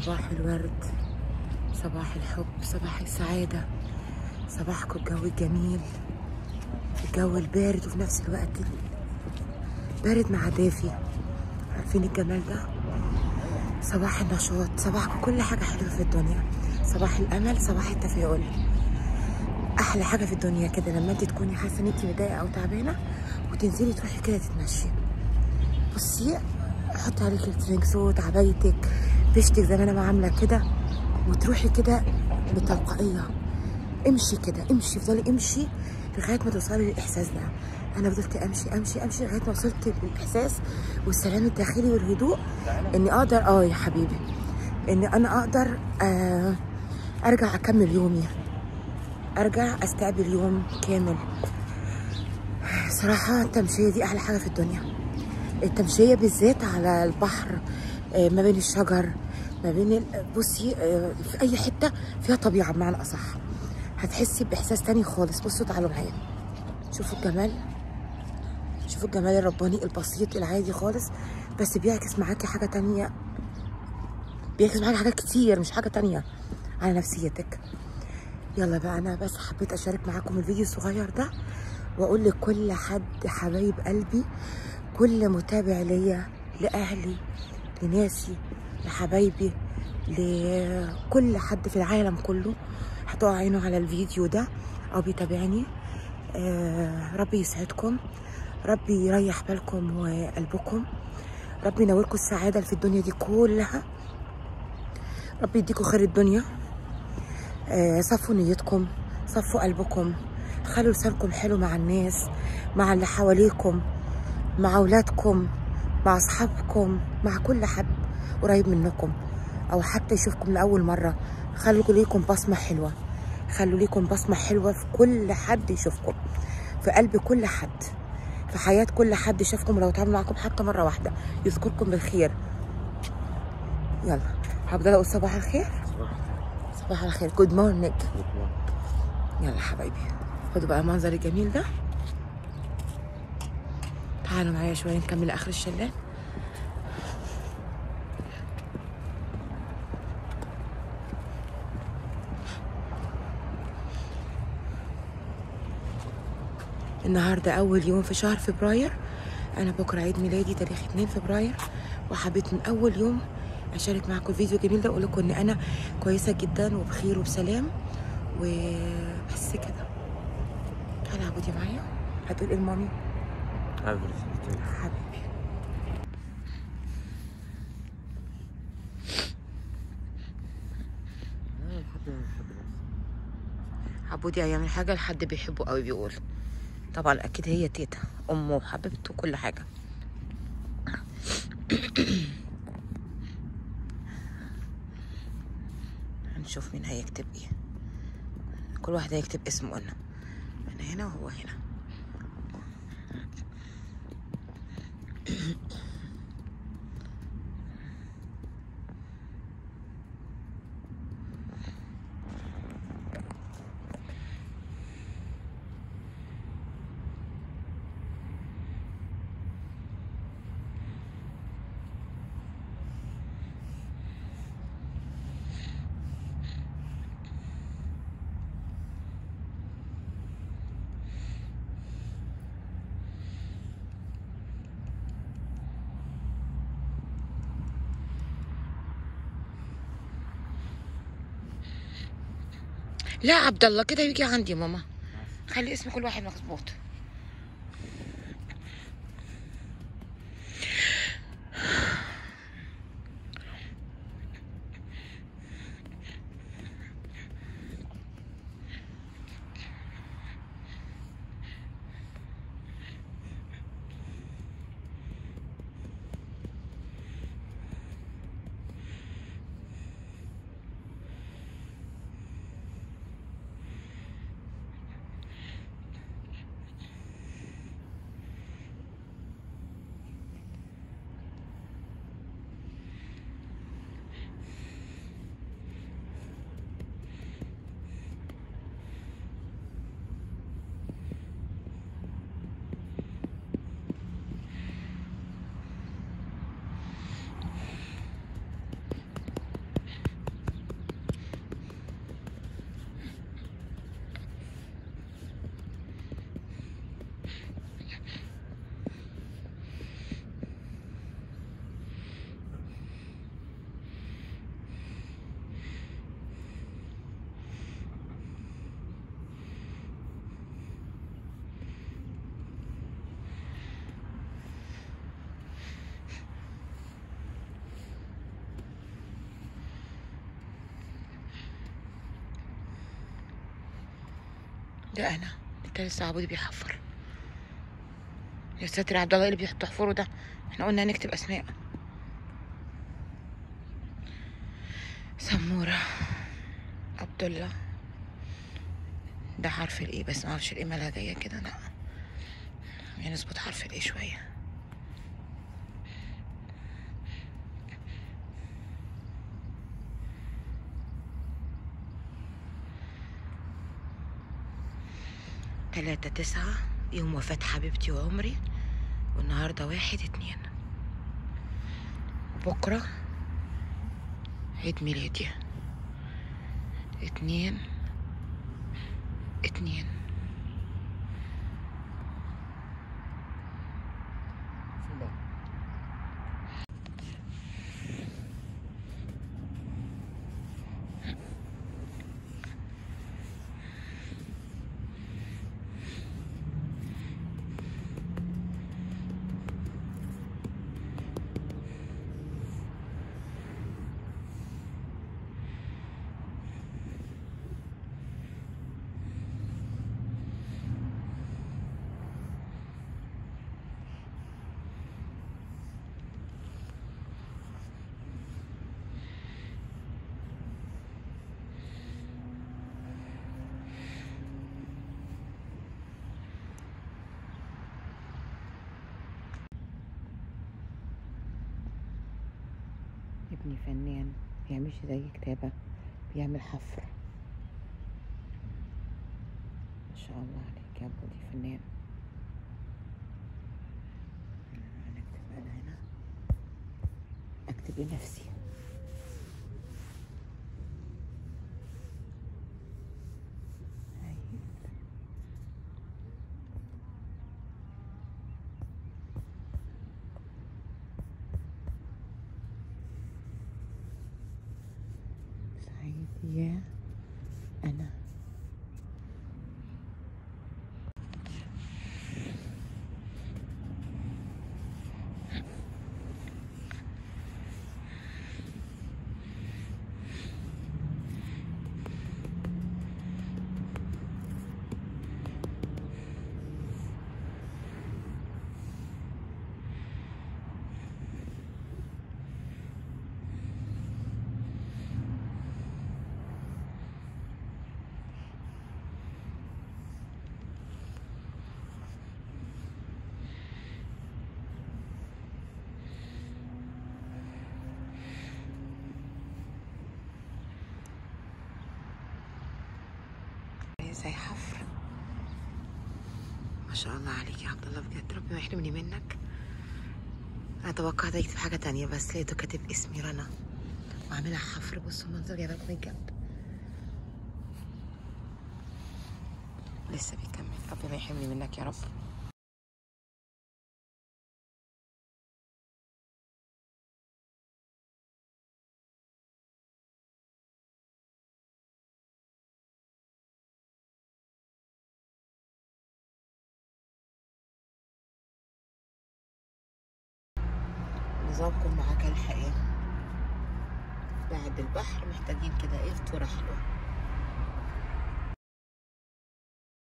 صباح الورد صباح الحب صباح السعادة صباحكم الجو الجميل الجو البارد وفي نفس الوقت بارد مع دافي عارفين الجمال ده صباح النشاط صباحكم كل حاجة حلوة في الدنيا صباح الأمل صباح التفاؤل أحلى حاجة في الدنيا كده لما انت تكوني حاسة ان انت متضايقة أو تعبانة وتنزلي تروحي كده تتمشي بصي حطي عليكي الترينك سوت عبايتك بشتك زي ما انا ما عامله كده وتروحي كده بتلقائيه امشي كده امشي افضلي امشي لغايه ما توصلي للاحساس ده انا فضلت امشي امشي امشي لغايه ما وصلت للاحساس والسلام الداخلي والهدوء اني اقدر اه يا حبيبي ان انا اقدر آه ارجع اكمل يومي ارجع استقبل يوم كامل صراحه التمشيه دي احلى حاجه في الدنيا التمشيه بالذات على البحر آه، ما بين الشجر ما بين ال- بصي آه، في اي حته فيها طبيعه بمعنى اصح هتحسي باحساس تاني خالص بصوا تعالوا معايا شوفوا الجمال شوفوا الجمال الرباني البسيط العادي خالص بس بيعكس معاكي حاجه تانية بيعكس معاكي حاجات كتير مش حاجه تانية على نفسيتك يلا بقى انا بس حبيت اشارك معاكم الفيديو الصغير ده واقول لكل حد حبايب قلبي كل متابع ليا لاهلي لناسي لحبايبي لكل حد في العالم كله هتقع عينه على الفيديو ده او بيتابعني آه ربي يسعدكم ربي يريح بالكم وقلبكم ربي ينوركم السعاده اللي في الدنيا دي كلها ربي يديكم خير الدنيا آه، صفوا نيتكم صفوا قلبكم خلوا لسانكم حلو مع الناس مع اللي حواليكم مع اولادكم مع اصحابكم مع كل حد قريب منكم او حتى يشوفكم لاول مره خلوا ليكم بصمه حلوه خلوا ليكم بصمه حلوه في كل حد يشوفكم في قلب كل حد في حياه كل حد شافكم لو اتعامل معاكم حتى مره واحده يذكركم بالخير يلا هبدا اقول صباح الخير صباح الخير جود مورنينج يلا حبايبي خدوا بقى المنظر الجميل ده تعالوا معايا شويه نكمل اخر الشلال النهارده اول يوم في شهر فبراير انا بكره عيد ميلادي تاريخ 2 فبراير وحبيت من اول يوم اشارك معاكم الفيديو الجميل ده واقول لكم ان انا كويسه جدا وبخير وبسلام وبس كده تعالى عبودي معايا هتقول ايه لمامي حبيبي عبودي هيعمل حاجه لحد بيحبه قوي بيقول طبعا اكيد هي تيتا امه وحبيبته وكل حاجه هنشوف مين هيكتب ايه كل واحد هيكتب اسمه قلنا انا هنا وهو هنا لا عبد الله كده يجي عندي ماما خلي اسم كل واحد مظبوط ده انا انت لسه عبودي بيحفر يا ساتر يا عبد الله إيه اللي بتحفره ده احنا قلنا هنكتب اسماء سمورة عبد الله ده حرف الايه بس ما اعرفش الايه مالها جايه كده لا يعني نظبط حرف الايه شويه تلاتة تسعة يوم وفاة حبيبتي وعمري والنهاردة واحد اتنين بكرة عيد ميلادي اتنين اتنين ابني فنان بيعملش زي كتابة بيعمل حفر ما شاء الله عليك يا ابو دي فنان هنكتب انا هنا اكتب لنفسي هاي. سعيد يا أنا زي حفر ما شاء الله عليك يا عبد الله بجد ربنا ما يحرمني منك انا توقعت يكتب حاجه تانية بس لقيته كاتب اسمي رنا وعاملها حفر بصوا المنظر جايبه لكم من الجنب لسه بيكمل ربنا يحرمني منك يا رب نظامكم معاك الحقيقة بعد البحر محتاجين كده ايه فطورة حلوة